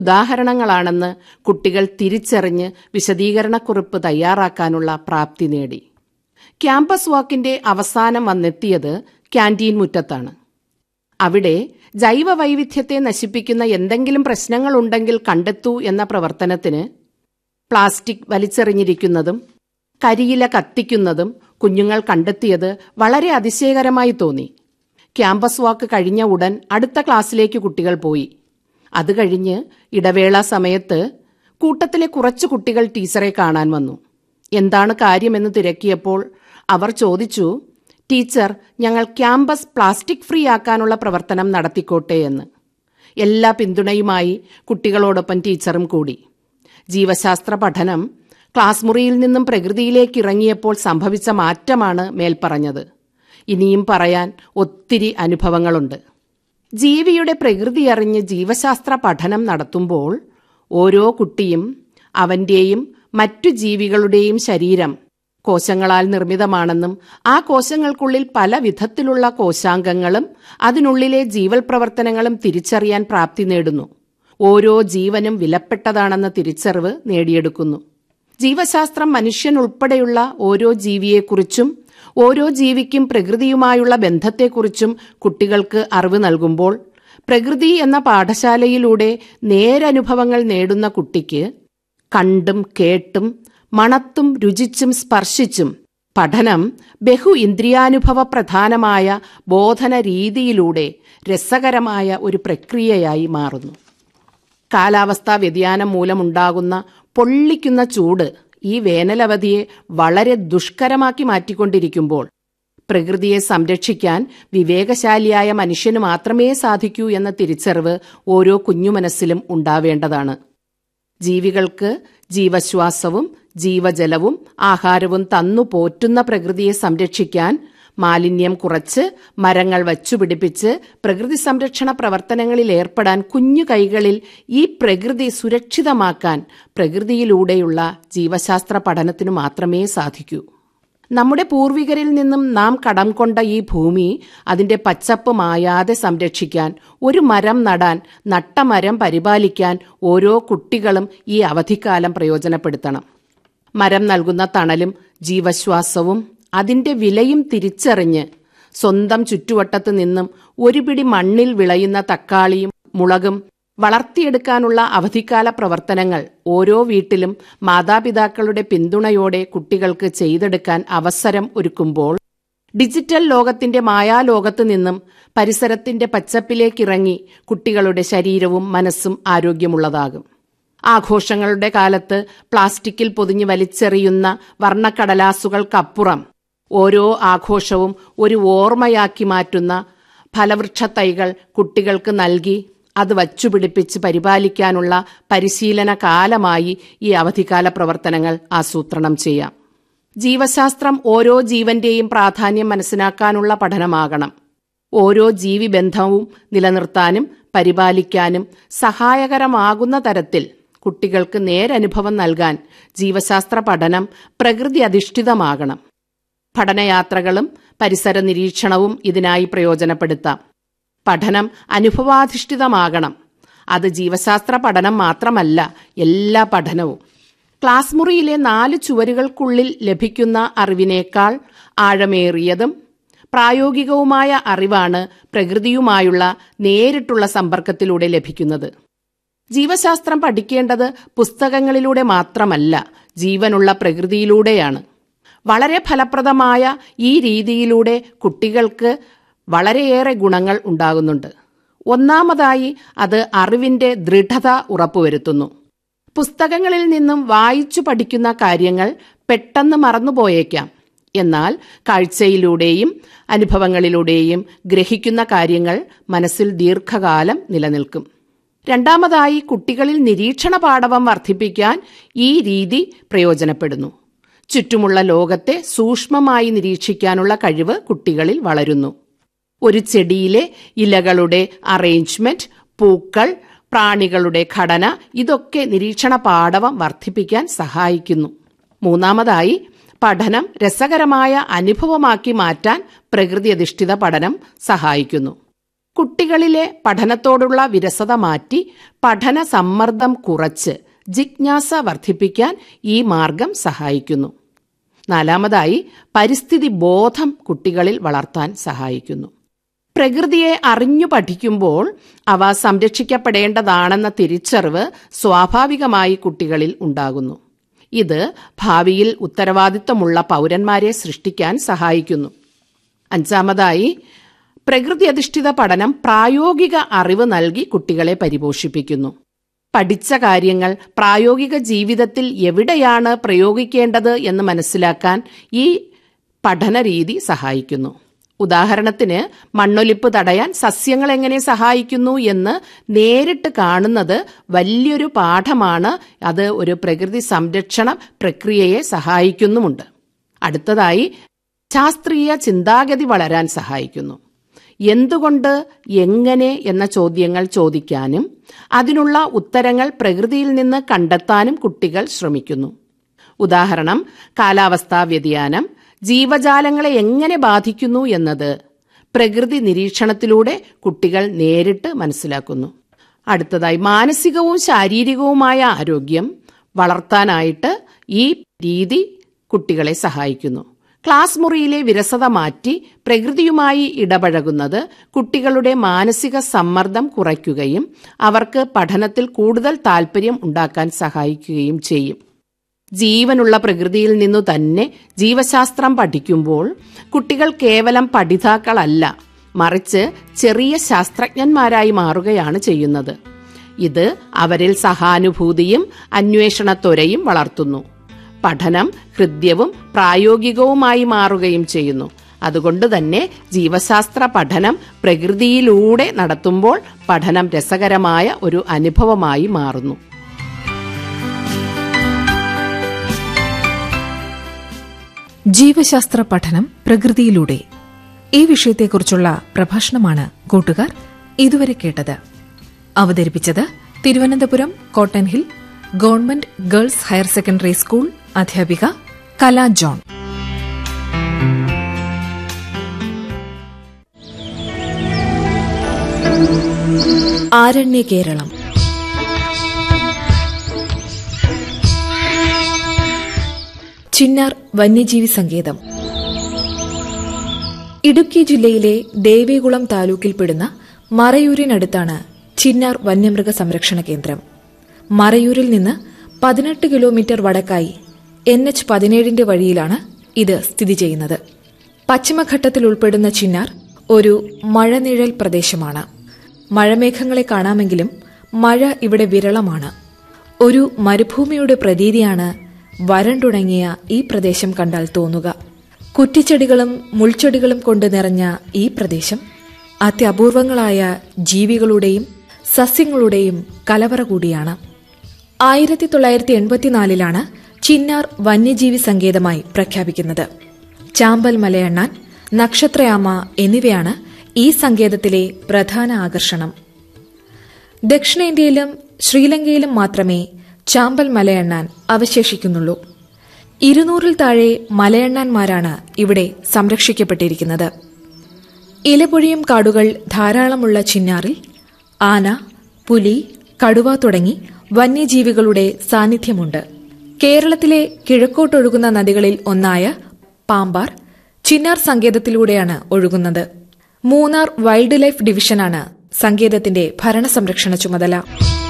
ഉദാഹരണങ്ങളാണെന്ന് കുട്ടികൾ തിരിച്ചറിഞ്ഞ് വിശദീകരണക്കുറിപ്പ് തയ്യാറാക്കാനുള്ള പ്രാപ്തി നേടി ക്യാമ്പസ് വാക്കിന്റെ അവസാനം വന്നെത്തിയത് ക്യാന്റീൻ മുറ്റത്താണ് അവിടെ ജൈവ വൈവിധ്യത്തെ നശിപ്പിക്കുന്ന എന്തെങ്കിലും പ്രശ്നങ്ങളുണ്ടെങ്കിൽ കണ്ടെത്തൂ എന്ന പ്രവർത്തനത്തിന് പ്ലാസ്റ്റിക് വലിച്ചെറിഞ്ഞിരിക്കുന്നതും കരിയില കത്തിക്കുന്നതും കുഞ്ഞുങ്ങൾ കണ്ടെത്തിയത് വളരെ അതിശയകരമായി തോന്നി ക്യാമ്പസ് വാക്ക് കഴിഞ്ഞ ഉടൻ അടുത്ത ക്ലാസ്സിലേക്ക് കുട്ടികൾ പോയി അത് കഴിഞ്ഞ് ഇടവേള സമയത്ത് കൂട്ടത്തിലെ കുറച്ചു കുട്ടികൾ ടീച്ചറെ കാണാൻ വന്നു എന്താണ് കാര്യമെന്ന് തിരക്കിയപ്പോൾ അവർ ചോദിച്ചു ടീച്ചർ ഞങ്ങൾ ക്യാമ്പസ് പ്ലാസ്റ്റിക് ഫ്രീ ആക്കാനുള്ള പ്രവർത്തനം നടത്തിക്കോട്ടെ എന്ന് എല്ലാ പിന്തുണയുമായി കുട്ടികളോടൊപ്പം ടീച്ചറും കൂടി ജീവശാസ്ത്ര പഠനം ക്ലാസ് മുറിയിൽ നിന്നും പ്രകൃതിയിലേക്ക് ഇറങ്ങിയപ്പോൾ സംഭവിച്ച മാറ്റമാണ് മേൽപ്പറഞ്ഞത് ഇനിയും പറയാൻ ഒത്തിരി അനുഭവങ്ങളുണ്ട് ജീവിയുടെ പ്രകൃതി അറിഞ്ഞ് ജീവശാസ്ത്ര പഠനം നടത്തുമ്പോൾ ഓരോ കുട്ടിയും അവന്റെയും മറ്റു ജീവികളുടെയും ശരീരം കോശങ്ങളാൽ നിർമ്മിതമാണെന്നും ആ കോശങ്ങൾക്കുള്ളിൽ പല വിധത്തിലുള്ള കോശാംഗങ്ങളും അതിനുള്ളിലെ ജീവൽ പ്രവർത്തനങ്ങളും തിരിച്ചറിയാൻ പ്രാപ്തി നേടുന്നു ഓരോ ജീവനും വിലപ്പെട്ടതാണെന്ന തിരിച്ചറിവ് നേടിയെടുക്കുന്നു ജീവശാസ്ത്രം മനുഷ്യൻ ഉൾപ്പെടെയുള്ള ഓരോ ജീവിയെക്കുറിച്ചും ഓരോ ജീവിക്കും പ്രകൃതിയുമായുള്ള ബന്ധത്തെക്കുറിച്ചും കുട്ടികൾക്ക് അറിവ് നൽകുമ്പോൾ പ്രകൃതി എന്ന പാഠശാലയിലൂടെ നേരനുഭവങ്ങൾ നേടുന്ന കുട്ടിക്ക് കണ്ടും കേട്ടും മണത്തും രുചിച്ചും സ്പർശിച്ചും പഠനം ബഹു ഇന്ദ്രിയാനുഭവ പ്രധാനമായ ബോധന രീതിയിലൂടെ രസകരമായ ഒരു പ്രക്രിയയായി മാറുന്നു കാലാവസ്ഥാ വ്യതിയാനം മൂലമുണ്ടാകുന്ന പൊള്ളിക്കുന്ന ചൂട് ഈ വേനലവധിയെ വളരെ ദുഷ്കരമാക്കി മാറ്റിക്കൊണ്ടിരിക്കുമ്പോൾ പ്രകൃതിയെ സംരക്ഷിക്കാൻ വിവേകശാലിയായ മനുഷ്യന് മാത്രമേ സാധിക്കൂ എന്ന തിരിച്ചറിവ് ഓരോ കുഞ്ഞുമനസ്സിലും ഉണ്ടാവേണ്ടതാണ് ജീവികൾക്ക് ജീവശ്വാസവും ജീവജലവും ആഹാരവും തന്നു പോറ്റുന്ന പ്രകൃതിയെ സംരക്ഷിക്കാൻ മാലിന്യം കുറച്ച് മരങ്ങൾ വച്ചുപിടിപ്പിച്ച് പ്രകൃതി സംരക്ഷണ പ്രവർത്തനങ്ങളിൽ ഏർപ്പെടാൻ കുഞ്ഞു കൈകളിൽ ഈ പ്രകൃതി സുരക്ഷിതമാക്കാൻ പ്രകൃതിയിലൂടെയുള്ള ജീവശാസ്ത്ര പഠനത്തിനു മാത്രമേ സാധിക്കൂ നമ്മുടെ പൂർവികരിൽ നിന്നും നാം കടം കൊണ്ട ഈ ഭൂമി അതിന്റെ പച്ചപ്പ് മായാതെ സംരക്ഷിക്കാൻ ഒരു മരം നടാൻ നട്ട മരം പരിപാലിക്കാൻ ഓരോ കുട്ടികളും ഈ അവധിക്കാലം പ്രയോജനപ്പെടുത്തണം മരം നൽകുന്ന തണലും ജീവശ്വാസവും അതിന്റെ വിലയും തിരിച്ചറിഞ്ഞ് സ്വന്തം ചുറ്റുവട്ടത്ത് നിന്നും ഒരു പിടി മണ്ണിൽ വിളയുന്ന തക്കാളിയും മുളകും വളർത്തിയെടുക്കാനുള്ള അവധിക്കാല പ്രവർത്തനങ്ങൾ ഓരോ വീട്ടിലും മാതാപിതാക്കളുടെ പിന്തുണയോടെ കുട്ടികൾക്ക് ചെയ്തെടുക്കാൻ അവസരം ഒരുക്കുമ്പോൾ ഡിജിറ്റൽ ലോകത്തിന്റെ മായാലോകത്ത് നിന്നും പരിസരത്തിന്റെ പച്ചപ്പിലേക്കിറങ്ങി കുട്ടികളുടെ ശരീരവും മനസ്സും ആരോഗ്യമുള്ളതാകും ആഘോഷങ്ങളുടെ കാലത്ത് പ്ലാസ്റ്റിക്കിൽ പൊതിഞ്ഞ് വലിച്ചെറിയുന്ന വർണ്ണക്കടലാസുകൾക്കപ്പുറം ഓരോ ആഘോഷവും ഒരു ഓർമ്മയാക്കി മാറ്റുന്ന ഫലവൃക്ഷ തൈകൾ കുട്ടികൾക്ക് നൽകി അത് വച്ചുപിടിപ്പിച്ച് പരിപാലിക്കാനുള്ള പരിശീലന കാലമായി ഈ അവധിക്കാല പ്രവർത്തനങ്ങൾ ആസൂത്രണം ചെയ്യാം ജീവശാസ്ത്രം ഓരോ ജീവന്റെയും പ്രാധാന്യം മനസ്സിലാക്കാനുള്ള പഠനമാകണം ഓരോ ജീവിബന്ധവും നിലനിർത്താനും പരിപാലിക്കാനും സഹായകരമാകുന്ന തരത്തിൽ കുട്ടികൾക്ക് നേരനുഭവം നൽകാൻ ജീവശാസ്ത്ര പഠനം പ്രകൃതി അധിഷ്ഠിതമാകണം പഠനയാത്രകളും പരിസര നിരീക്ഷണവും ഇതിനായി പ്രയോജനപ്പെടുത്താം പഠനം അനുഭവാധിഷ്ഠിതമാകണം അത് ജീവശാസ്ത്ര പഠനം മാത്രമല്ല എല്ലാ പഠനവും ക്ലാസ് മുറിയിലെ നാല് ചുവരുകൾക്കുള്ളിൽ ലഭിക്കുന്ന അറിവിനേക്കാൾ ആഴമേറിയതും പ്രായോഗികവുമായ അറിവാണ് പ്രകൃതിയുമായുള്ള നേരിട്ടുള്ള സമ്പർക്കത്തിലൂടെ ലഭിക്കുന്നത് ജീവശാസ്ത്രം പഠിക്കേണ്ടത് പുസ്തകങ്ങളിലൂടെ മാത്രമല്ല ജീവനുള്ള പ്രകൃതിയിലൂടെയാണ് വളരെ ഫലപ്രദമായ ഈ രീതിയിലൂടെ കുട്ടികൾക്ക് വളരെയേറെ ഗുണങ്ങൾ ഉണ്ടാകുന്നുണ്ട് ഒന്നാമതായി അത് അറിവിന്റെ ദൃഢത ഉറപ്പുവരുത്തുന്നു പുസ്തകങ്ങളിൽ നിന്നും വായിച്ചു പഠിക്കുന്ന കാര്യങ്ങൾ പെട്ടെന്ന് മറന്നുപോയേക്കാം എന്നാൽ കാഴ്ചയിലൂടെയും അനുഭവങ്ങളിലൂടെയും ഗ്രഹിക്കുന്ന കാര്യങ്ങൾ മനസ്സിൽ ദീർഘകാലം നിലനിൽക്കും രണ്ടാമതായി കുട്ടികളിൽ നിരീക്ഷണ പാടവം വർദ്ധിപ്പിക്കാൻ ഈ രീതി പ്രയോജനപ്പെടുന്നു ചുറ്റുമുള്ള ലോകത്തെ സൂക്ഷ്മമായി നിരീക്ഷിക്കാനുള്ള കഴിവ് കുട്ടികളിൽ വളരുന്നു ഒരു ചെടിയിലെ ഇലകളുടെ അറേഞ്ച്മെന്റ് പൂക്കൾ പ്രാണികളുടെ ഘടന ഇതൊക്കെ നിരീക്ഷണ പാടവം വർദ്ധിപ്പിക്കാൻ സഹായിക്കുന്നു മൂന്നാമതായി പഠനം രസകരമായ അനുഭവമാക്കി മാറ്റാൻ പ്രകൃതി അധിഷ്ഠിത പഠനം സഹായിക്കുന്നു കുട്ടികളിലെ പഠനത്തോടുള്ള വിരസത മാറ്റി പഠന സമ്മർദ്ദം കുറച്ച് ജിജ്ഞാസ വർദ്ധിപ്പിക്കാൻ ഈ മാർഗം സഹായിക്കുന്നു നാലാമതായി പരിസ്ഥിതി ബോധം കുട്ടികളിൽ വളർത്താൻ സഹായിക്കുന്നു പ്രകൃതിയെ അറിഞ്ഞു പഠിക്കുമ്പോൾ അവ സംരക്ഷിക്കപ്പെടേണ്ടതാണെന്ന തിരിച്ചറിവ് സ്വാഭാവികമായി കുട്ടികളിൽ ഉണ്ടാകുന്നു ഇത് ഭാവിയിൽ ഉത്തരവാദിത്തമുള്ള പൗരന്മാരെ സൃഷ്ടിക്കാൻ സഹായിക്കുന്നു അഞ്ചാമതായി പ്രകൃതി അധിഷ്ഠിത പഠനം പ്രായോഗിക അറിവ് നൽകി കുട്ടികളെ പരിപോഷിപ്പിക്കുന്നു പഠിച്ച കാര്യങ്ങൾ പ്രായോഗിക ജീവിതത്തിൽ എവിടെയാണ് പ്രയോഗിക്കേണ്ടത് എന്ന് മനസ്സിലാക്കാൻ ഈ പഠന രീതി സഹായിക്കുന്നു ഉദാഹരണത്തിന് മണ്ണൊലിപ്പ് തടയാൻ സസ്യങ്ങൾ എങ്ങനെ സഹായിക്കുന്നു എന്ന് നേരിട്ട് കാണുന്നത് വലിയൊരു പാഠമാണ് അത് ഒരു പ്രകൃതി സംരക്ഷണ പ്രക്രിയയെ സഹായിക്കുന്നുമുണ്ട് അടുത്തതായി ശാസ്ത്രീയ ചിന്താഗതി വളരാൻ സഹായിക്കുന്നു എന്തുകൊണ്ട് എങ്ങനെ എന്ന ചോദ്യങ്ങൾ ചോദിക്കാനും അതിനുള്ള ഉത്തരങ്ങൾ പ്രകൃതിയിൽ നിന്ന് കണ്ടെത്താനും കുട്ടികൾ ശ്രമിക്കുന്നു ഉദാഹരണം കാലാവസ്ഥാ വ്യതിയാനം ജീവജാലങ്ങളെ എങ്ങനെ ബാധിക്കുന്നു എന്നത് പ്രകൃതി നിരീക്ഷണത്തിലൂടെ കുട്ടികൾ നേരിട്ട് മനസ്സിലാക്കുന്നു അടുത്തതായി മാനസികവും ശാരീരികവുമായ ആരോഗ്യം വളർത്താനായിട്ട് ഈ രീതി കുട്ടികളെ സഹായിക്കുന്നു ക്ലാസ് മുറിയിലെ വിരസത മാറ്റി പ്രകൃതിയുമായി ഇടപഴകുന്നത് കുട്ടികളുടെ മാനസിക സമ്മർദ്ദം കുറയ്ക്കുകയും അവർക്ക് പഠനത്തിൽ കൂടുതൽ താൽപ്പര്യം ഉണ്ടാക്കാൻ സഹായിക്കുകയും ചെയ്യും ജീവനുള്ള പ്രകൃതിയിൽ നിന്നു തന്നെ ജീവശാസ്ത്രം പഠിക്കുമ്പോൾ കുട്ടികൾ കേവലം പഠിതാക്കളല്ല മറിച്ച് ചെറിയ ശാസ്ത്രജ്ഞന്മാരായി മാറുകയാണ് ചെയ്യുന്നത് ഇത് അവരിൽ സഹാനുഭൂതിയും അന്വേഷണത്വരയും വളർത്തുന്നു പഠനം ഹൃദ്യവും പ്രായോഗികവുമായി മാറുകയും ചെയ്യുന്നു അതുകൊണ്ട് തന്നെ ജീവശാസ്ത്ര പഠനം പ്രകൃതിയിലൂടെ നടത്തുമ്പോൾ പഠനം രസകരമായ ഒരു അനുഭവമായി മാറുന്നു ജീവശാസ്ത്ര പഠനം പ്രകൃതിയിലൂടെ ഈ വിഷയത്തെക്കുറിച്ചുള്ള പ്രഭാഷണമാണ് കൂട്ടുകാർ ഇതുവരെ കേട്ടത് അവതരിപ്പിച്ചത് Thiruvananthapuram cotton hill government girls higher secondary school അധ്യാപിക കല ജോൺ ആരണ്യ കേരളം ചിന്നാർ വന്യജീവി സങ്കേതം ഇടുക്കി ജില്ലയിലെ ദേവികുളം താലൂക്കിൽപ്പെടുന്ന മറയൂരിനടുത്താണ് ചിന്നാർ വന്യമൃഗ സംരക്ഷണ കേന്ദ്രം മറയൂരിൽ നിന്ന് പതിനെട്ട് കിലോമീറ്റർ വടക്കായി എൻ എച്ച് പതിനേഴിന്റെ വഴിയിലാണ് ഇത് സ്ഥിതി ചെയ്യുന്നത് പശ്ചിമഘട്ടത്തിൽ ഉൾപ്പെടുന്ന ചിന്നാർ ഒരു മഴനിഴൽ പ്രദേശമാണ് മഴമേഘങ്ങളെ കാണാമെങ്കിലും മഴ ഇവിടെ വിരളമാണ് ഒരു മരുഭൂമിയുടെ പ്രതീതിയാണ് വരണ്ടുണങ്ങിയ ഈ പ്രദേശം കണ്ടാൽ തോന്നുക കുറ്റിച്ചെടികളും മുൾച്ചെടികളും കൊണ്ട് നിറഞ്ഞ ഈ പ്രദേശം അത്യപൂർവങ്ങളായ ജീവികളുടെയും സസ്യങ്ങളുടെയും കലവറ കൂടിയാണ് ആയിരത്തി തൊള്ളായിരത്തി എൺപത്തിനാലിലാണ് ചിന്നാർ വന്യജീവി സങ്കേതമായി പ്രഖ്യാപിക്കുന്നത് ചാമ്പൽ മലയണ്ണാൻ നക്ഷത്രയാമ എന്നിവയാണ് ഈ സങ്കേതത്തിലെ പ്രധാന ആകർഷണം ദക്ഷിണേന്ത്യയിലും ശ്രീലങ്കയിലും മാത്രമേ ചാമ്പൽ മലയണ്ണാൻ അവശേഷിക്കുന്നുള്ളൂ ഇരുന്നൂറിൽ താഴെ മലയണ്ണാന്മാരാണ് ഇവിടെ സംരക്ഷിക്കപ്പെട്ടിരിക്കുന്നത് ഇലപൊഴിയും കാടുകൾ ധാരാളമുള്ള ചിന്നാറിൽ ആന പുലി കടുവ തുടങ്ങി വന്യജീവികളുടെ സാന്നിധ്യമുണ്ട് കേരളത്തിലെ കിഴക്കോട്ടൊഴുകുന്ന നദികളിൽ ഒന്നായ പാമ്പാർ ചിന്നാർ സങ്കേതത്തിലൂടെയാണ് ഒഴുകുന്നത് മൂന്നാർ വൈൽഡ് ലൈഫ് ഡിവിഷനാണ് സങ്കേതത്തിന്റെ ഭരണസംരക്ഷണ ചുമതല